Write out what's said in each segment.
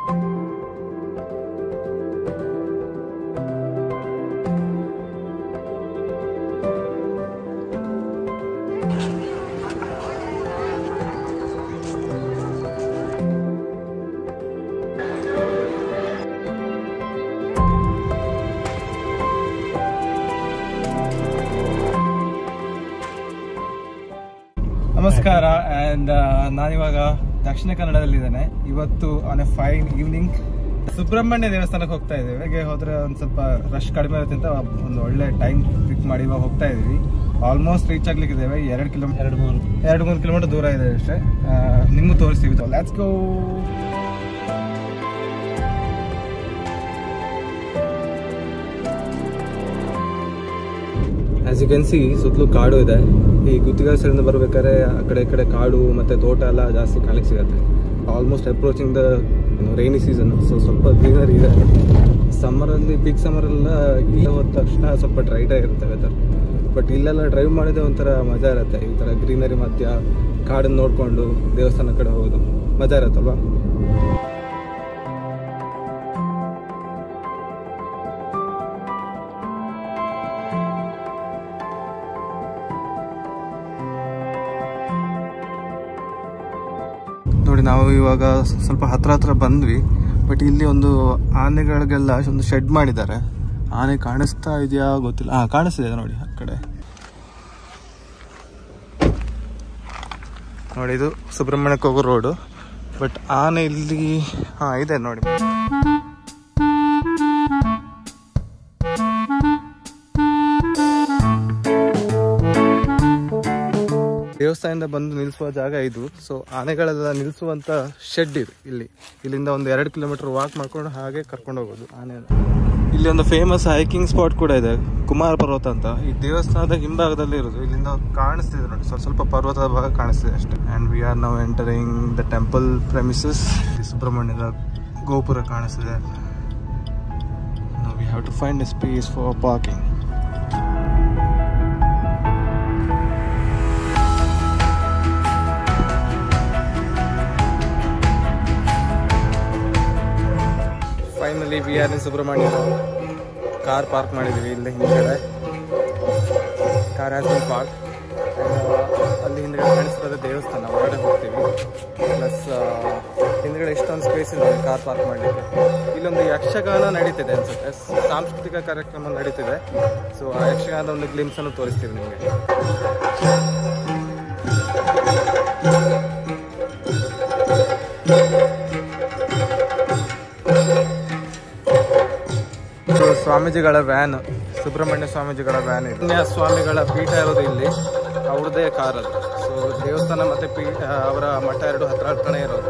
ನಮಸ್ಕಾರ ಆ್ಯಂಡ್ ನಾನಿವಾಗ ದಕ್ಷಿಣ ಕನ್ನಡದಲ್ಲಿದ್ದೇನೆ ಇವತ್ತು on a fine evening Subrahmanya ದೇವಸ್ಥಾನಕ್ಕೆ ಹೋಗ್ತಾ ಇದ್ದೇವೆ ಹಾಗೆ ಹೋದ್ರೆ ಒಂದು ಸ್ವಲ್ಪ ರಶ್ ಕಡಿಮೆ ಇರುತ್ತೆ ಅಂತ ಒಂದು ಒಳ್ಳೆ ಟೈಮ್ ಪಿಕ್ ಮಾಡಿ ಇವಾಗ ಹೋಗ್ತಾ ಇದೀವಿ ಆಲ್ಮೋಸ್ಟ್ ರೀಚ್ ಆಗ್ಲಿಕ್ಕೆ ಇದ್ದೇವೆ ಎರಡು ಕಿಲೋಮೀಟರ್ ಎರಡು ಮೂರು ಎರಡು ಮೂರು ಕಿಲೋಮೀಟರ್ ದೂರ ಇದೆ ಅಷ್ಟೇ ಆ, ನಿಮ್ಗೂ ತೋರಿಸ್ತೀವಿ let's go as you can see ಸುತ್ತಲೂ ಕಾಡು ಇದೆ ಈ ಗುತ್ತಿಗೆ ಸೈಡಿಂದ ಬರ್ಬೇಕಾದ್ರೆ ಆ ಕಡೆ ಈ ಕಡೆ ಕಾಡು ಮತ್ತೆ ತೋಟ ಎಲ್ಲ ಜಾಸ್ತಿ ಕಾಲಿಗೆ ಸಿಗುತ್ತೆ almost approaching the rainy season so ಸ್ವಲ್ಪ ಗ್ರೀನರಿ ಇದೆ ಸಮ್ಮರಲ್ಲಿ ಬಿಗ್ ಸಮ್ಮರ್ ಎಲ್ಲ ಈಗ ಹೋದ ತಕ್ಷಣ ಸ್ವಲ್ಪ ಡ್ರೈಡೇ ಇರುತ್ತೆ ವೆದರ್ ಬಟ್ ಇಲ್ಲೆಲ್ಲ ಡ್ರೈವ್ ಮಾಡಿದ್ರೆ ಒಂಥರ ಮಜಾ ಇರುತ್ತೆ ಈ ಥರ ಗ್ರೀನರಿ ಮಧ್ಯ ಕಾಡನ್ನು ನೋಡಿಕೊಂಡು ದೇವಸ್ಥಾನ ಕಡೆ ಹೋಗೋದು ಮಜಾ ಇರುತ್ತಲ್ವಾ ನೋಡಿ ನಾವು ಇವಾಗ ಸ್ವಲ್ಪ ಹತ್ರ ಹತ್ರ ಬಂದ್ವಿ ಬಟ್ ಇಲ್ಲಿ ಒಂದು ಆನೆಗಳಿಗೆಲ್ಲ ಒಂದು ಶೆಡ್ ಮಾಡಿದ್ದಾರೆ ಆನೆ ಕಾಣಿಸ್ತಾ ಇದೆಯಾ ಗೊತ್ತಿಲ್ಲ ಹಾ ಕಾಣಿಸ್ತಿದೆ ನೋಡಿ ಆ ಕಡೆ ನೋಡಿ ಇದು ಸುಬ್ರಹ್ಮಣ್ಯಕ್ಕೆ ಹೋಗೋ ರೋಡು ಬಟ್ ಆನೆ ಇಲ್ಲಿ ಹಾ ಇದೆ ನೋಡಿ ದೇವಸ್ಥಾನದಿಂದ ಬಂದು ನಿಲ್ಲಿಸುವ ಜಾಗ ಇದು ಸೊ ಆನೆಗಳೆಲ್ಲ ನಿಲ್ಲಿಸುವಂತ ಶೆಡ್ ಇದು ಇಲ್ಲಿ ಇಲ್ಲಿಂದ ಒಂದು ಎರಡು ಕಿಲೋಮೀಟರ್ ವಾಕ್ ಮಾಡ್ಕೊಂಡು ಹಾಗೆ ಕರ್ಕೊಂಡು ಹೋಗೋದು ಆನೆ ಇಲ್ಲಿ ಒಂದು ಫೇಮಸ್ ಹೈಕಿಂಗ್ ಸ್ಪಾಟ್ ಕೂಡ ಇದೆ ಕುಮಾರ ಪರ್ವತ ಅಂತ ಈ ದೇವಸ್ಥಾನದ ಹಿಂಭಾಗದಲ್ಲಿ ಇರೋದು ಇಲ್ಲಿಂದ ಕಾಣಿಸ್ತಿದೆ ನೋಡಿ ಸ್ವಲ್ಪ ಸ್ವಲ್ಪ ಪರ್ವತದ ಭಾಗ ಕಾಣಿಸ್ತಿದೆ ಅಷ್ಟೇ and we are now entering the temple premises ಸುಬ್ರಹ್ಮಣ್ಯದ ಗೋಪುರ ಕಾಣಿಸ್ತಿದೆ we have to find a space for parking finally we are in Subrahmanya car park ಮಾಡಿದ್ವಿ ಇಲ್ಲಿ ಹಿಂದ್ಗಡೆ ಕಾರ್ ಹ್ಯಾಸ್ ಬಿನ್ ಪಾರ್ಕ್ ಅಲ್ಲಿ ಹಿಂದ್ಗಡೆ ಕಾಣಿಸ್ತಿರೋದು ದೇವಸ್ಥಾನ ಹೊರಗಡೆ ಹೋಗ್ತೀವಿ ಪ್ಲಸ್ ಹಿಂದ್ಗಡೆ ಇಷ್ಟೊಂದು ಸ್ಪೇಸ್ ಇದೆ ಕಾರ್ ಪಾರ್ಕ್ ಮಾಡಲಿಕ್ಕೆ ಇಲ್ಲೊಂದು ಯಕ್ಷಗಾನ ನಡೀತಿದೆ ಅನ್ಸುತ್ತೆ ಸಾಂಸ್ಕೃತಿಕ ಕಾರ್ಯಕ್ರಮ ನಡೀತಿದೆ ಸೊ ಆ ಯಕ್ಷಗಾನದ ಒಂದು ಗ್ಲಿಮ್ಸ್ ಅನ್ನು ತೋರಿಸ್ತೀವಿ ನಿಮಗೆ ಸೊ ಸ್ವಾಮೀಜಿಗಳ ವ್ಯಾನ್ ಸುಬ್ರಹ್ಮಣ್ಯ ಸ್ವಾಮೀಜಿಗಳ ವ್ಯಾನ್ ಇದೆ ಪುಣ್ಯ ಸ್ವಾಮಿಗಳ ಪೀಠ ಇರೋದು ಇಲ್ಲಿ ಅವ್ರದ್ದೇ ಕಾರ್ ಅದು ಸೊ ದೇವಸ್ಥಾನ ಮತ್ತೆ ಪೀಠ ಅವರ ಮಠ ಎರಡು ಹತ್ರ ಹತ್ರನೇ ಇರೋದು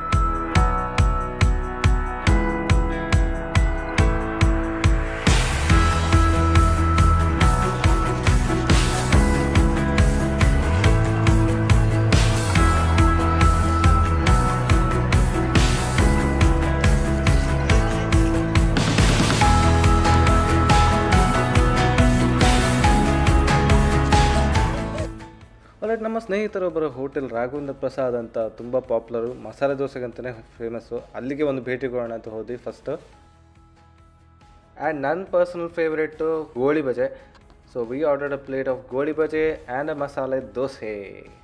ಆಲ್ರೈಟ್ ನಮ್ಮ ಸ್ನೇಹಿತರೊಬ್ಬರ ಹೋಟೆಲ್ ರಾಘವೇಂದ್ರ ಪ್ರಸಾದ್ ಅಂತ ತುಂಬ ಪಾಪ್ಯುಲರು ಮಸಾಲೆ ದೋಸೆಗಂತಲೇ ಫೇಮಸ್ಸು ಅಲ್ಲಿಗೆ ಒಂದು ಭೇಟಿ ಕೊಡೋಣ ಅಂತ ಹೋದ್ವಿ ಫಸ್ಟು ಆ್ಯಂಡ್ ನನ್ನ personal favourite goli baje so we ordered a plate of goli baje and ಅ ಮಸಾಲೆ ದೋಸೆ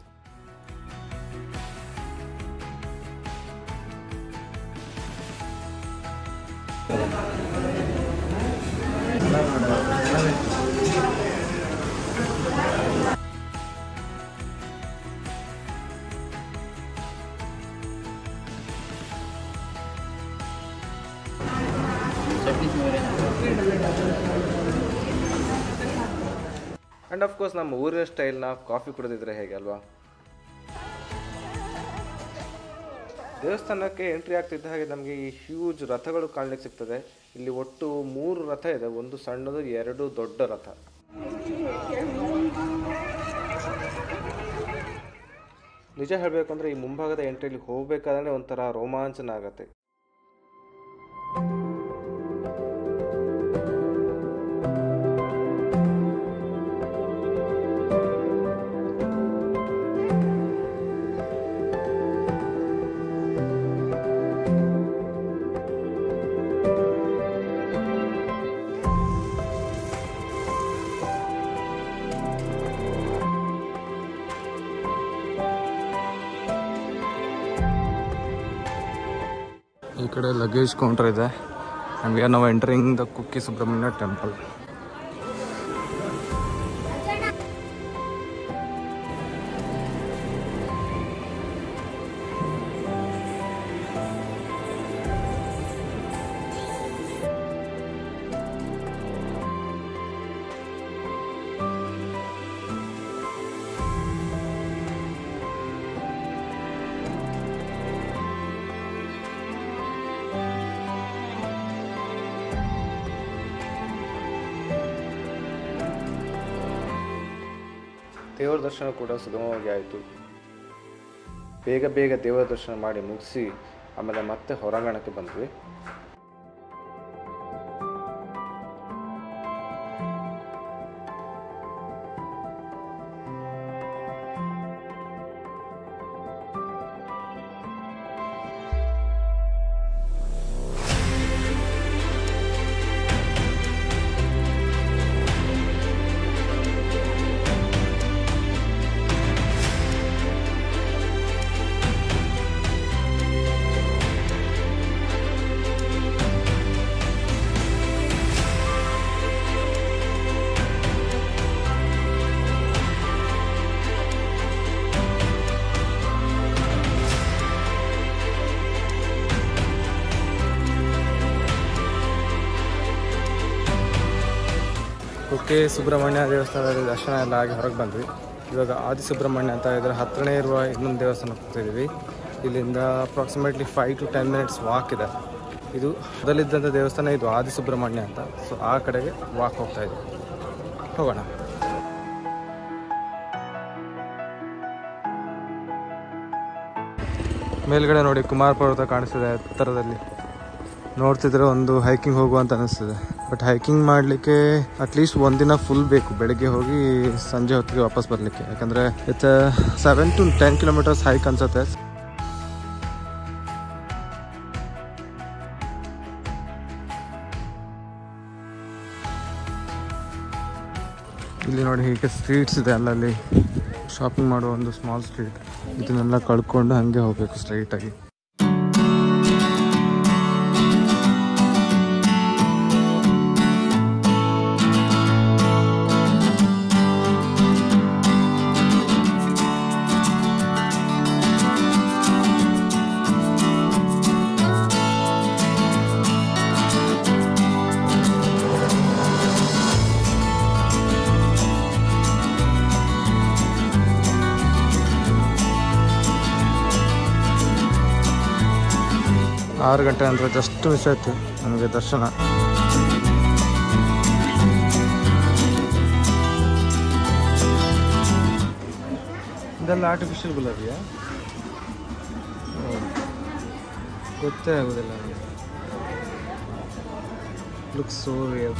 ಆ್ಯಂಡ್ ಕೋರ್ಸ್ ನಮ್ಮ ಊರಿನ ಸ್ಟೈಲ್ನ ಕಾಫಿ ಕುಡಿದಿದ್ರೆ ಹೇಗೆ ಅಲ್ವಾ ದೇವಸ್ಥಾನಕ್ಕೆ ಎಂಟ್ರಿ ಆಗ್ತಿದ್ದ ಹಾಗೆ ನಮಗೆ ಈ ಹ್ಯೂಜ್ ರಥಗಳು ಕಾಣಲಿಕ್ಕೆ ಸಿಗ್ತದೆ ಇಲ್ಲಿ ಒಟ್ಟು ಮೂರು ರಥ ಇದೆ ಒಂದು ಸಣ್ಣದು ಎರಡು ದೊಡ್ಡ ರಥ ನಿಜ ಹೇಳಬೇಕು ಅಂದರೆ ಈ ಮುಂಭಾಗದ ಎಂಟ್ರಿಲಿ ಹೋಗಬೇಕಾದ್ರೆ ಒಂಥರ ರೋಮಾಂಚನ ಆಗತ್ತೆ ಈ ಕಡೆ ಲಗೇಜ್ ಕೌಂಟರ್ ಇದೆ ಆ್ಯಂಡ್ ವಿ ಆರ್ ನಾವು entering the Kukke Subrahmanya temple ದೇವರ ದರ್ಶನ ಕೂಡ ಸುಗಮವಾಗಿ ಆಯಿತು ಬೇಗ ಬೇಗ ದೇವರ ದರ್ಶನ ಮಾಡಿ ಮುಗಿಸಿ ಆಮೇಲೆ ಮತ್ತೆ ಹೊರಾಂಗಣಕ್ಕೆ ಬಂದ್ವಿ ಕುಕ್ಕೆ ಸುಬ್ರಹ್ಮಣ್ಯ ದೇವಸ್ಥಾನದಲ್ಲಿ ದರ್ಶನ ಎಲ್ಲ ಆಗಿ ಹೊರಗೆ ಬಂದ್ವಿ ಇವಾಗ ಆದಿ ಸುಬ್ರಹ್ಮಣ್ಯ ಅಂತ ಇದರ ಹತ್ತಿರನೇ ಇರುವ ಇನ್ನೊಂದು ದೇವಸ್ಥಾನಕ್ಕೆ ಹೋಗ್ತಿದ್ದೀವಿ ಇಲ್ಲಿಂದ approximately five to ten minutes walk ಇದೆ ಇದು ಮೊದಲಿದ್ದಂಥ ದೇವಸ್ಥಾನ ಇದು ಆದಿ ಸುಬ್ರಹ್ಮಣ್ಯ ಅಂತ ಸೊ ಆ ಕಡೆಗೆ ವಾಕ್ ಹೋಗ್ತಾ ಇದ್ದೀವಿ ಹೋಗೋಣ ಮೇಲ್ಗಡೆ ನೋಡಿ ಕುಮಾರ ಪರ್ವತ ಕಾಣಿಸ್ತಿದೆ ಎತ್ತರದಲ್ಲಿ ನೋಡ್ತಿದ್ರೆ ಒಂದು ಹೈಕಿಂಗ್ ಹೋಗುವಂತ ಅನಿಸ್ತದೆ ಬಟ್ ಹೈಕಿಂಗ್ ಮಾಡಲಿಕ್ಕೆ ಅಟ್ಲೀಸ್ಟ್ ಒಂದಿನ ಫುಲ್ ಬೇಕು ಬೆಳಗ್ಗೆ ಹೋಗಿ ಸಂಜೆ ಹೊತ್ತಿಗೆ ವಾಪಸ್ ಬರಲಿಕ್ಕೆ ಯಾಕಂದ್ರೆ it's seven to ten kilometres hike ಅನ್ಸುತ್ತೆ ಇಲ್ಲಿ ನೋಡಿ ಹೀಗೆ ಸ್ಟ್ರೀಟ್ಸ್ ಇದೆ ಅಲ್ಲಲ್ಲಿ ಶಾಪಿಂಗ್ ಮಾಡುವ ಒಂದು ಸ್ಮಾಲ್ ಸ್ಟ್ರೀಟ್ ಇದನ್ನೆಲ್ಲ ಕಳ್ಕೊಂಡು ಹಾಗೆ ಹೋಗ್ಬೇಕು ಸ್ಟ್ರೈಟ್ ಆಗಿ ಆರು ಗಂಟೆ ನಂತರ ಜಸ್ಟ್ ಮಿಸ್ ಆಯ್ತು ನಮಗೆ ದರ್ಶನ ಇದೆಲ್ಲ ಆರ್ಟಿಫಿಷಿಯಲ್ ಗುಲಾಬಿಯಾ ಗೊತ್ತೇ ಆಗೋದಿಲ್ಲ ಲುಕ್ ಸೋ ರಿಯಲ್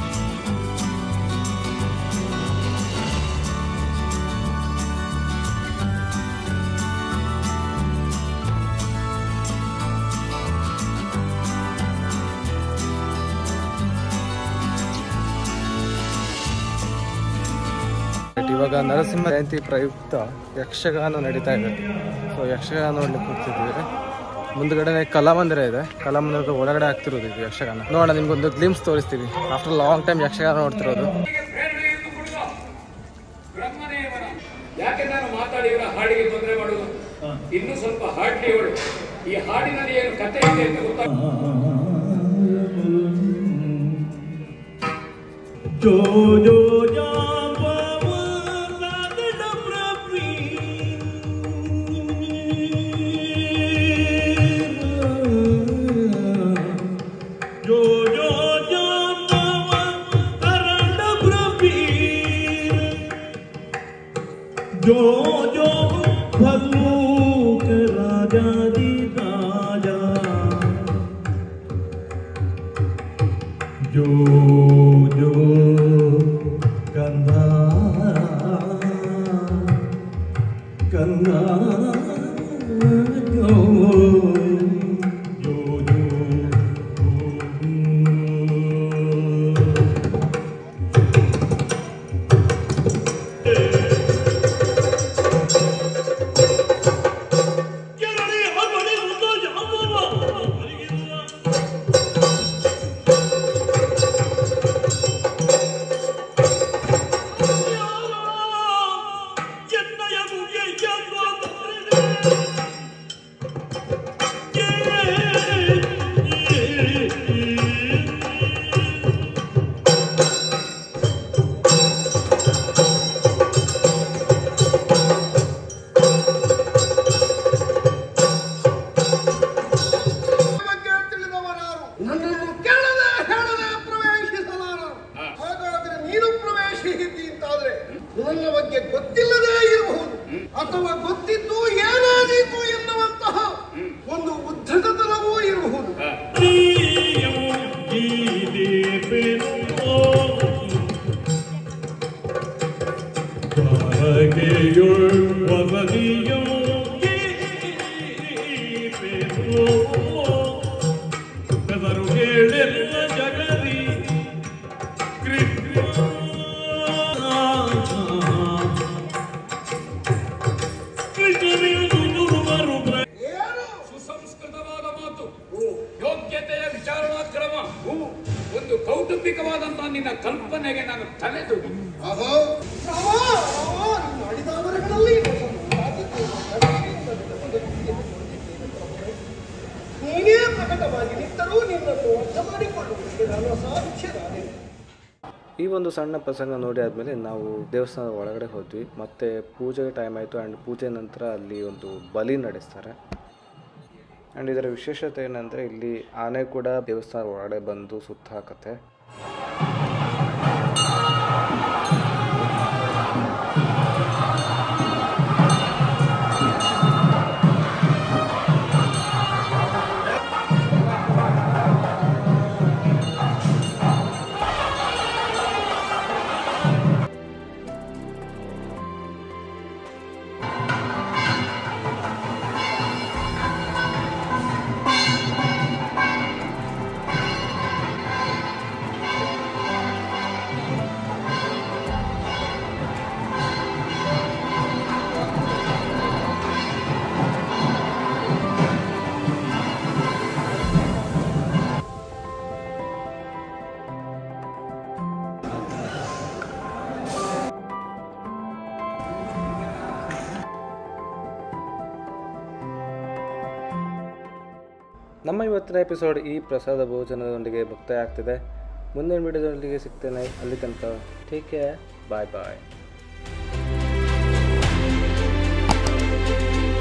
ಬಟ್ ಇವಾಗ ನರಸಿಂಹ ಜಯಂತಿ ಪ್ರಯುಕ್ತ ಯಕ್ಷಗಾನ ನಡೀತಾ ಇದೆ ಸೊ ಯಕ್ಷಗಾನ ನೋಡ್ಲಿಕ್ಕೆ ಹೋಗ್ತಿದ್ದೀವಿ ಮುಂದ್ಗಡೆ ಕಲಾಮಂದಿರ ಇದೆ ಕಲಾಮಂದಿರದ ಒಳಗಡೆ ಆಗ್ತಿರೋದು ಇದು ಯಕ್ಷಗಾನ ನೋಡೋಣ ನಿಮ್ಗೊಂದು ಗ್ಲಿಮ್ಸ್ ತೋರಿಸ್ತೀವಿ ಆಫ್ಟರ್ ಲಾಂಗ್ ಟೈಮ್ ಯಕ್ಷಗಾನ ನೋಡ್ತಿರೋದು ಬ್ರಹ್ಮದೇವನ ಯಾಕೆ ನಾನು ಮಾತಾಡಿ ಇವರ ಹಾಡಿಗೆ ತೊಂದರೆ ಮಾಡುವುದು ಇನ್ನೂ ಸ್ವಲ್ಪ ಹಾಡ್ಲಿ ಇವಳು ಈ ಹಾಡಿನಲ್ಲಿ ಏನು ಕತೆ ಇದೆ ಅಂತ ಗೊತ್ತಾಗ जो जो जापवनादड प्रवीण जो जो जापवनादड प्रवीण जो जो भगवोक राजा दी राजा जो जो कंधा कंधा जो जो जो ಬಂತು ಯೋಗ್ಯತೆಯ ವಿಚಾರಣಾಕ್ರಮ ಒಂದು ಕೌಟುಂಬಿಕವಾದಂತಹ ನಿನ್ನ ಕಲ್ಪನೆಗೆ ನಾನು ತಲೆದುಡಿ ನೀನೇ ಪ್ರಕಟವಾಗಿ ನಿಂತರೂ ನಿನ್ನನ್ನು ಅರ್ಥ ಮಾಡಿಕೊಳ್ಳುವುದಕ್ಕೆ ನಾನು ಅಸಾಧ್ಯನಾದೆ ಈ ಒಂದು ಸಣ್ಣ ಪ್ರಸಂಗ ನೋಡಿ ಆದಮೇಲೆ ನಾವು ದೇವಸ್ಥಾನದ ಒಳಗಡೆ ಹೋದ್ವಿ ಮತ್ತು ಪೂಜೆಗೆ ಟೈಮ್ ಆಯಿತು ಆ್ಯಂಡ್ ಪೂಜೆ ನಂತರ ಅಲ್ಲಿ ಒಂದು ಬಲಿ ನಡೆಸ್ತಾರೆ ಆ್ಯಂಡ್ ಇದರ ವಿಶೇಷತೆ ಏನಂದರೆ ಇಲ್ಲಿ ಆನೆ ಕೂಡ ದೇವಸ್ಥಾನದ ಒಳಗಡೆ ಬಂದು ಸುತ್ತ ಹಾಕತ್ತೆ ನಮ್ಮ ಇವತ್ತಿನ ಎಪಿಸೋಡ್ ಈ ಪ್ರಸಾದ ಭೋಜನದೊಂದಿಗೆ ಮುಕ್ತಾಯ ಆಗ್ತಿದೆ ಮುಂದಿನ ವಿಡಿಯೋದೊಂದಿಗೆ ಸಿಗ್ತೇನೆ ಅಲ್ಲಿ ತನಕ ಟೇಕ್ ಕೇರ್ ಬಾಯ್ ಬಾಯ್